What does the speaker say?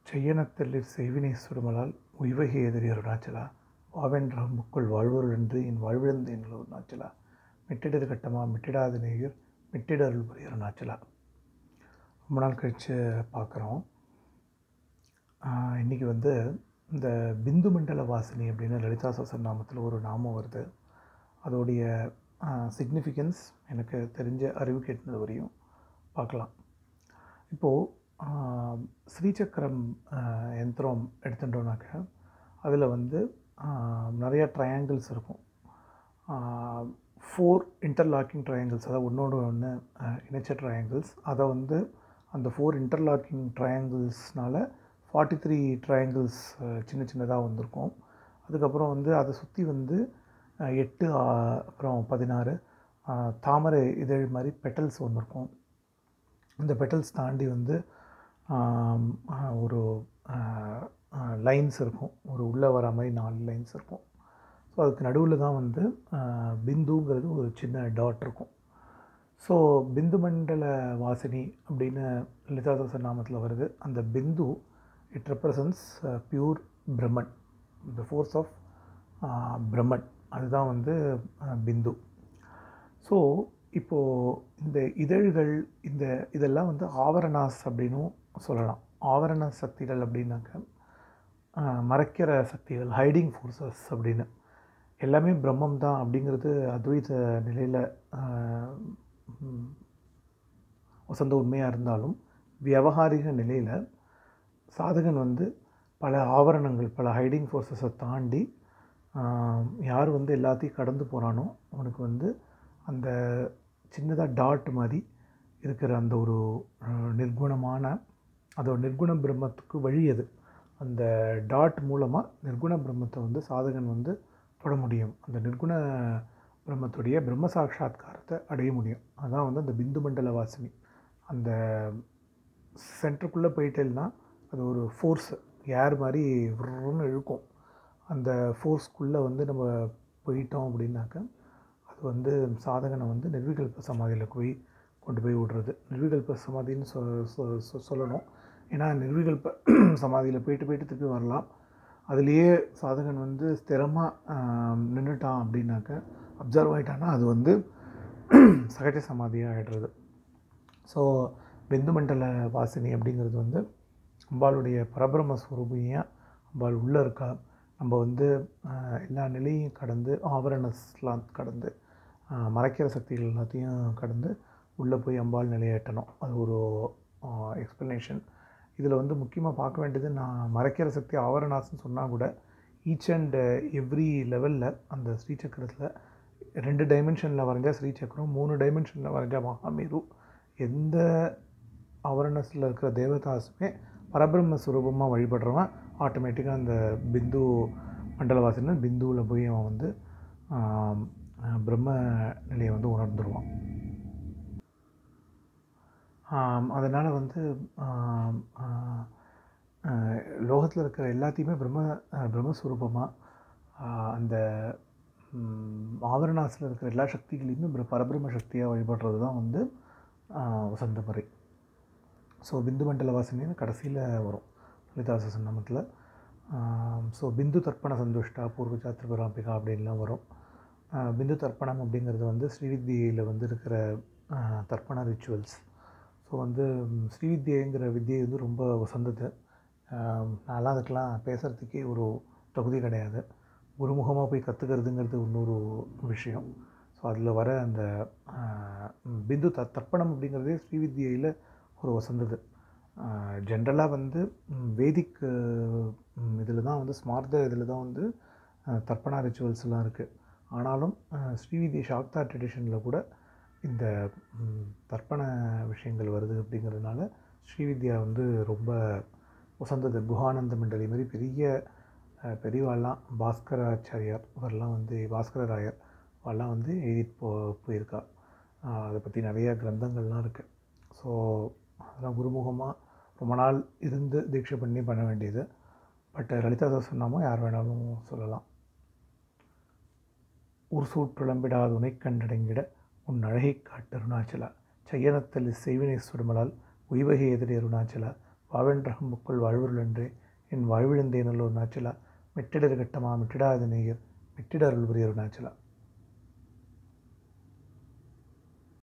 செய்யனத்தல்லிற் செய்வினை சுடுமலால் உய்வகை எதிரி அருணாச்சலா வாவென்ற முக்குள் வாழ்வருளென்று என் வாழ்விழந்து என் அருணாச்சலா மிட்டிடது கட்டமா மிட்டிடாத நேயர் மிட்டிட அருள் புரிய அருணாச்சலா ரொம்ப நாள் கழித்து பார்க்குறோம் இன்றைக்கி வந்து இந்த பிந்து மண்டல வாசினி அப்படின்னு லலிதா சசன் நாமத்தில் ஒரு நாமம் வருது அதோடைய சிக்னிஃபிகன்ஸ் எனக்கு தெரிஞ்ச அறிவு கேட்டது வரையும் பார்க்கலாம் இப்போது ஸ்ரீசக்கரம் யந்திரம் எடுத்துட்டோம்னாக்க அதில் வந்து நிறையா ட்ரையாங்கிள்ஸ் இருக்கும் ஃபோர் இன்டர்லாக்கிங் ட்ரையாங்கிள்ஸ் அதாவது ஒன்றோடு ஒன்று இணைச்ச ட்ரையாங்கிள்ஸ் அதை வந்து அந்த ஃபோர் இன்டர்லாக்கிங் ட்ரையாங்கிள்ஸ்னால் ஃபார்ட்டி த்ரீ ட்ரையாங்கிள்ஸ் சின்ன சின்னதாக வந்திருக்கும் அதுக்கப்புறம் வந்து அதை சுற்றி வந்து எட்டு அப்புறம் பதினாறு தாமரை இதழ் மாதிரி பெட்டல்ஸ் ஒன்று இருக்கும் இந்த பெட்டல்ஸ் தாண்டி வந்து ஒரு லைன்ஸ் இருக்கும் ஒரு உள்ளே வர மாதிரி நாலு லைன்ஸ் இருக்கும் ஸோ அதுக்கு நடுவில் தான் வந்து பிந்துங்கிறது ஒரு சின்ன டாட் இருக்கும் ஸோ பிந்து மண்டல வாசினி அப்படின்னு லலிதாதாச நாமத்தில் வருது அந்த bindu it represents pure Brahman the force of Brahman அதுதான் வந்து பிந்து ஸோ இப்போது இந்த இதழ்கள் இந்த இதெல்லாம் வந்து ஆவரணாஸ் அப்படின்னும் சொல்லலாம் ஆவரண சக்திகள் அப்படின்னாக்க மறைக்கிற சக்திகள் ஹைடிங் ஃபோர்ஸஸ் அப்படின்னு எல்லாமே பிரம்மம் தான் அப்படிங்கிறது அத்வைத நிலையில் வசந்த உண்மையாக இருந்தாலும் வியவகாரிக நிலையில் சாதகன் வந்து பல ஆவரணங்கள் பல ஹைடிங் ஃபோர்ஸஸை தாண்டி யார் வந்து எல்லாத்தையும் கடந்து போகிறானோ அவனுக்கு வந்து அந்த சின்னதாக டாட் மாதிரி இருக்கிற அந்த ஒரு நிர்குணமான அதோட நிர்குண பிரம்மத்துக்கு வழி அது அந்த டாட் மூலமாக நிர்குண பிரம்மத்தை வந்து சாதகன் வந்து தொட முடியும் அந்த நிர்குண பிரம்மத்துடைய பிரம்ம சாட்சா்காரத்தை அடைய முடியும் அதுதான் வந்து அந்த பிந்து மண்டல வாசினி அந்த சென்டருக்குள்ளே போயிட்டேன்னா அது ஒரு ஃபோர்ஸ் ஏர் மாதிரி விருன்னு இழுக்கும் அந்த ஃபோர்ஸ்க்குள்ளே வந்து நம்ம போயிட்டோம் அப்படின்னாக்க அது வந்து சாதகனை வந்து நிர்விகல்ப சமாதியில் போய் கொண்டு போய் விடுறது நிர்விகல்ப சமாதின்னு சொ சொல்லணும் ஏன்னா நிர்விகல்ப சமாதியில் போயிட்டு போயிட்டு திருப்பி வரலாம் அதுலேயே சாதகன் வந்து ஸ்திரமாக நின்றுட்டான் அப்படின்னாக்க அப்சர்வ் ஆகிட்டான்னா அது வந்து சகஜ சமாதியாக ஆகிடுறது ஸோ பிந்து மண்டல வாசினி அப்படிங்கிறது வந்து அம்பாளுடைய பரபிரம ஸ்வரூபியாக அம்பாள் உள்ளே இருக்கா நம்ம வந்து எல்லா நிலையும் கடந்து ஆவரணஸ்லாம் கடந்து மறைக்கிற சக்திகள் எல்லாத்தையும் கடந்து உள்ளே போய் அம்பாள் நிலையேட்டணும் அது ஒரு எக்ஸ்ப்ளனேஷன் இதில் வந்து முக்கியமாக பார்க்க வேண்டியது நான் மறைக்கிற சக்தி ஆவரணாஸ்ன்னு சொன்னால் கூட ஈச் அண்ட் எவ்ரி லெவலில் அந்த ஸ்ரீசக்கரத்தில் ரெண்டு டைமென்ஷனில் வரைஞ்சா ஸ்ரீசக்கரம் மூணு டைமென்ஷனில் வரைஞ்சா மகாமேரு எந்த ஆவரணஸில் இருக்கிற தேவதாசுமே பரபிரம்ம சுரூபமாக வழிபடுறவன் ஆட்டோமேட்டிக்காக அந்த பிந்து மண்டலவாசின்னு பிந்துவில் போய் அவன் வந்து பிரம்ம நிலையை வந்து உணர்ந்துருவான் அதனால் வந்து லோகத்தில் இருக்கிற எல்லாத்தையுமே பிரம்ம பிரம்மஸ்வரூபமாக அந்த ஆவரணாசில் இருக்கிற எல்லா சக்திகளையுமே பரபிரம்ம சக்தியாக வழிபடுறது தான் வந்து வசந்த முறை ஸோ பிந்து மண்டல வாசனைன்னு கடைசியில் வரும் லலிதாச சன்னமத்தில் ஸோ பிந்து தர்ப்பண சந்துஷ்டா பூர்வஜா திரிபுராம்பிகா அப்படின்லாம் வரும் பிந்து தர்ப்பணம் அப்படிங்கிறது வந்து ஸ்ரீவித்தியில் வந்து இருக்கிற தர்ப்பண ரிச்சுவல்ஸ் ஸோ வந்து ஸ்ரீவித்யங்கிற வித்தியை வந்து ரொம்ப வசந்தது நான்லாம் அதுக்கெலாம் பேசுகிறதுக்கே ஒரு தகுதி கிடையாது குருமுகமாக போய் கற்றுக்கிறதுங்கிறது இன்னொரு விஷயம் ஸோ அதில் வர அந்த பிந்து த தர்ப்பணம் அப்படிங்கிறதே ஸ்ரீவித்யில் ஒரு வசந்தது ஜென்ரலாக வந்து வேதிக் இதில் தான் வந்து ஸ்மார்த்த இதில் தான் வந்து தர்ப்பணா ரிச்சுவல்ஸ்லாம் இருக்குது ஆனாலும் ஸ்ரீவித்ய சாக்தா ட்ரெடிஷனில் கூட இந்த தர்ப்பண விஷயங்கள் வருது அப்படிங்கிறதுனால ஸ்ரீவித்யா வந்து ரொம்ப உசந்தது குஹானந்த மண்டலி மாதிரி பெரிய பெரியவாள்லாம் பாஸ்கராச்சாரியார் அவரெல்லாம் வந்து பாஸ்கரராயர் அவெல்லாம் வந்து எழுதிட்டு போ போயிருக்கா அதை பற்றி நிறைய கிரந்தங்கள்லாம் இருக்குது ஸோ அதெல்லாம் குருமுகமாக ரொம்ப நாள் இருந்து தீட்சை பண்ணி பண்ண வேண்டியது பட் லலிதா சொன்னாமோ யார் வேணாலும் சொல்லலாம் ஊர் சூற்றுளம்பிடாது உனை கண்டடங்கிட உன் அழகை காட்டு அருணாச்சலா செய்யனத்தல் செய்வினை சுடுமலால் உய்வகை எதிரி அருணாச்சலா வாவென்ற முக்குள் வாழ்வுருள் என்றே என் வாழ்விழந்தேனுள்ள ஒரு நாச்சலா மெட்டிடர் கட்டமா மெட்டிடாத நேயர் மெட்டிட அருள் புரியர் நாச்சலா